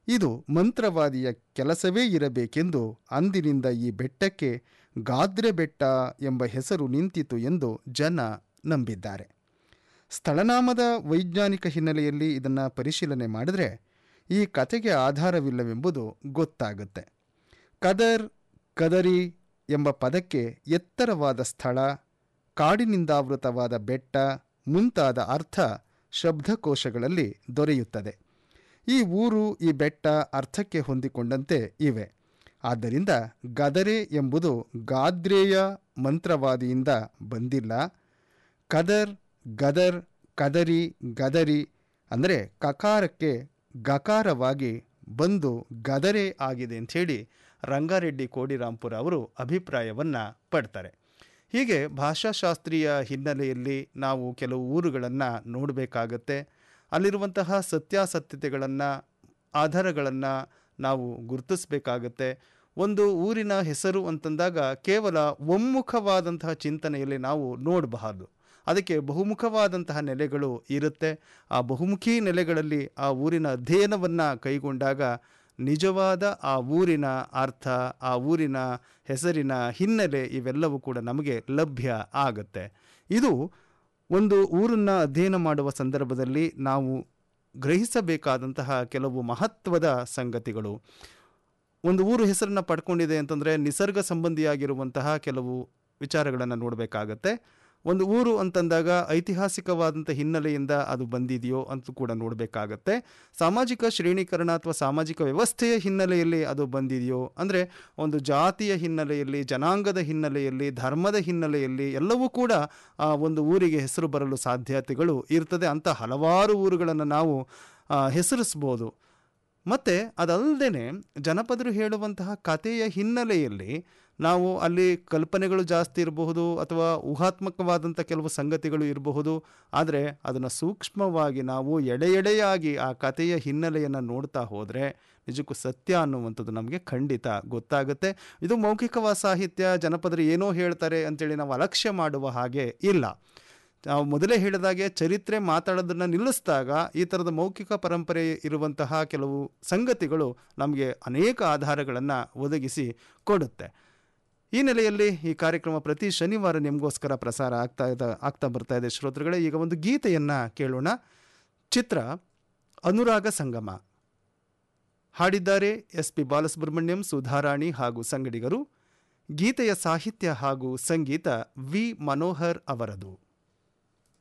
ಇದು ಮಂತ್ರವಾದಿಯ ಕೆಲಸವೇ ಇರಬೇಕೆಂದು ಅಂದಿನಿಂದ ಈ ಬೆಟ್ಟಕ್ಕೆ ಗಾದ್ರೆ ಬೆಟ್ಟ ಎಂಬ ಹೆಸರು ನಿಂತಿತು ಎಂದು ಜನ ನಂಬಿದ್ದಾರೆ ಸ್ಥಳನಾಮದ ವೈಜ್ಞಾನಿಕ ಹಿನ್ನೆಲೆಯಲ್ಲಿ ಇದನ್ನು ಪರಿಶೀಲನೆ ಮಾಡಿದ್ರೆ ಈ ಕಥೆಗೆ ಆಧಾರವಿಲ್ಲವೆಂಬುದು ಗೊತ್ತಾಗುತ್ತೆ ಕದರ್ ಕದರಿ ಎಂಬ ಪದಕ್ಕೆ ಎತ್ತರವಾದ ಸ್ಥಳ ಕಾಡಿನಿಂದಾವೃತವಾದ ಬೆಟ್ಟ ಮುಂತಾದ ಅರ್ಥ ಶಬ್ದಕೋಶಗಳಲ್ಲಿ ದೊರೆಯುತ್ತದೆ ಈ ಊರು ಈ ಬೆಟ್ಟ ಅರ್ಥಕ್ಕೆ ಹೊಂದಿಕೊಂಡಂತೆ ಇವೆ ಆದ್ದರಿಂದ ಗದರೆ ಎಂಬುದು ಗಾದ್ರೇಯ ಮಂತ್ರವಾದಿಯಿಂದ ಬಂದಿಲ್ಲ ಕದರ್ ಗದರ್ ಕದರಿ ಗದರಿ ಅಂದರೆ ಕಕಾರಕ್ಕೆ ಗಕಾರವಾಗಿ ಬಂದು ಗದರೆ ಆಗಿದೆ ಅಂಥೇಳಿ ರಂಗಾರೆಡ್ಡಿ ಕೋಡಿರಾಂಪುರ ಅವರು ಅಭಿಪ್ರಾಯವನ್ನು ಪಡ್ತಾರೆ ಹೀಗೆ ಭಾಷಾಶಾಸ್ತ್ರೀಯ ಹಿನ್ನೆಲೆಯಲ್ಲಿ ನಾವು ಕೆಲವು ಊರುಗಳನ್ನು ನೋಡಬೇಕಾಗತ್ತೆ ಅಲ್ಲಿರುವಂತಹ ಸತ್ಯಾಸತ್ಯತೆಗಳನ್ನು ಆಧಾರಗಳನ್ನು ನಾವು ಗುರುತಿಸಬೇಕಾಗತ್ತೆ ಒಂದು ಊರಿನ ಹೆಸರು ಅಂತಂದಾಗ ಕೇವಲ ಒಮ್ಮುಖವಾದಂತಹ ಚಿಂತನೆಯಲ್ಲಿ ನಾವು ನೋಡಬಾರದು ಅದಕ್ಕೆ ಬಹುಮುಖವಾದಂತಹ ನೆಲೆಗಳು ಇರುತ್ತೆ ಆ ಬಹುಮುಖಿ ನೆಲೆಗಳಲ್ಲಿ ಆ ಊರಿನ ಅಧ್ಯಯನವನ್ನು ಕೈಗೊಂಡಾಗ ನಿಜವಾದ ಆ ಊರಿನ ಅರ್ಥ ಆ ಊರಿನ ಹೆಸರಿನ ಹಿನ್ನೆಲೆ ಇವೆಲ್ಲವೂ ಕೂಡ ನಮಗೆ ಲಭ್ಯ ಆಗುತ್ತೆ ಇದು ಒಂದು ಊರನ್ನು ಅಧ್ಯಯನ ಮಾಡುವ ಸಂದರ್ಭದಲ್ಲಿ ನಾವು ಗ್ರಹಿಸಬೇಕಾದಂತಹ ಕೆಲವು ಮಹತ್ವದ ಸಂಗತಿಗಳು ಒಂದು ಊರು ಹೆಸರನ್ನು ಪಡ್ಕೊಂಡಿದೆ ಅಂತಂದರೆ ನಿಸರ್ಗ ಸಂಬಂಧಿಯಾಗಿರುವಂತಹ ಕೆಲವು ವಿಚಾರಗಳನ್ನು ನೋಡಬೇಕಾಗತ್ತೆ ಒಂದು ಊರು ಅಂತಂದಾಗ ಐತಿಹಾಸಿಕವಾದಂಥ ಹಿನ್ನೆಲೆಯಿಂದ ಅದು ಬಂದಿದೆಯೋ ಅಂತ ಕೂಡ ನೋಡಬೇಕಾಗತ್ತೆ ಸಾಮಾಜಿಕ ಶ್ರೇಣೀಕರಣ ಅಥವಾ ಸಾಮಾಜಿಕ ವ್ಯವಸ್ಥೆಯ ಹಿನ್ನೆಲೆಯಲ್ಲಿ ಅದು ಬಂದಿದೆಯೋ ಅಂದರೆ ಒಂದು ಜಾತಿಯ ಹಿನ್ನೆಲೆಯಲ್ಲಿ ಜನಾಂಗದ ಹಿನ್ನೆಲೆಯಲ್ಲಿ ಧರ್ಮದ ಹಿನ್ನೆಲೆಯಲ್ಲಿ ಎಲ್ಲವೂ ಕೂಡ ಆ ಒಂದು ಊರಿಗೆ ಹೆಸರು ಬರಲು ಸಾಧ್ಯತೆಗಳು ಇರ್ತದೆ ಅಂತ ಹಲವಾರು ಊರುಗಳನ್ನು ನಾವು ಆ, ಹೆಸರಿಸ್ಬೋದು ಮತ್ತು ಅದಲ್ಲದೆ ಜನಪದರು ಹೇಳುವಂತಹ ಕಥೆಯ ಹಿನ್ನೆಲೆಯಲ್ಲಿ ನಾವು ಅಲ್ಲಿ ಕಲ್ಪನೆಗಳು ಜಾಸ್ತಿ ಇರಬಹುದು ಅಥವಾ ಊಹಾತ್ಮಕವಾದಂಥ ಕೆಲವು ಸಂಗತಿಗಳು ಇರಬಹುದು ಆದರೆ ಅದನ್ನು ಸೂಕ್ಷ್ಮವಾಗಿ ನಾವು ಎಡೆ ಎಡೆಯಾಗಿ ಆ ಕಥೆಯ ಹಿನ್ನೆಲೆಯನ್ನು ನೋಡ್ತಾ ಹೋದರೆ ನಿಜಕ್ಕೂ ಸತ್ಯ ಅನ್ನುವಂಥದ್ದು ನಮಗೆ ಖಂಡಿತ ಗೊತ್ತಾಗುತ್ತೆ ಇದು ಮೌಖಿಕವ ಸಾಹಿತ್ಯ ಜನಪದರು ಏನೋ ಹೇಳ್ತಾರೆ ಅಂತೇಳಿ ನಾವು ಅಲಕ್ಷ್ಯ ಮಾಡುವ ಹಾಗೆ ಇಲ್ಲ ನಾವು ಮೊದಲೇ ಹೇಳಿದಾಗೆ ಚರಿತ್ರೆ ಮಾತಾಡೋದನ್ನು ನಿಲ್ಲಿಸಿದಾಗ ಈ ಥರದ ಮೌಖಿಕ ಪರಂಪರೆ ಇರುವಂತಹ ಕೆಲವು ಸಂಗತಿಗಳು ನಮಗೆ ಅನೇಕ ಆಧಾರಗಳನ್ನು ಒದಗಿಸಿ ಕೊಡುತ್ತೆ ಈ ನೆಲೆಯಲ್ಲಿ ಈ ಕಾರ್ಯಕ್ರಮ ಪ್ರತಿ ಶನಿವಾರ ನಿಮಗೋಸ್ಕರ ಪ್ರಸಾರ ಆಗ್ತಾ ಇದೆ ಆಗ್ತಾ ಬರ್ತಾ ಇದೆ ಶ್ರೋತೃಗಳೇ ಈಗ ಒಂದು ಗೀತೆಯನ್ನು ಕೇಳೋಣ ಚಿತ್ರ ಅನುರಾಗ ಸಂಗಮ ಹಾಡಿದ್ದಾರೆ ಎಸ್ ಪಿ ಬಾಲಸುಬ್ರಹ್ಮಣ್ಯಂ ಸುಧಾರಾಣಿ ಹಾಗೂ ಸಂಗಡಿಗರು ಗೀತೆಯ ಸಾಹಿತ್ಯ ಹಾಗೂ ಸಂಗೀತ ವಿ ಮನೋಹರ್ ಅವರದು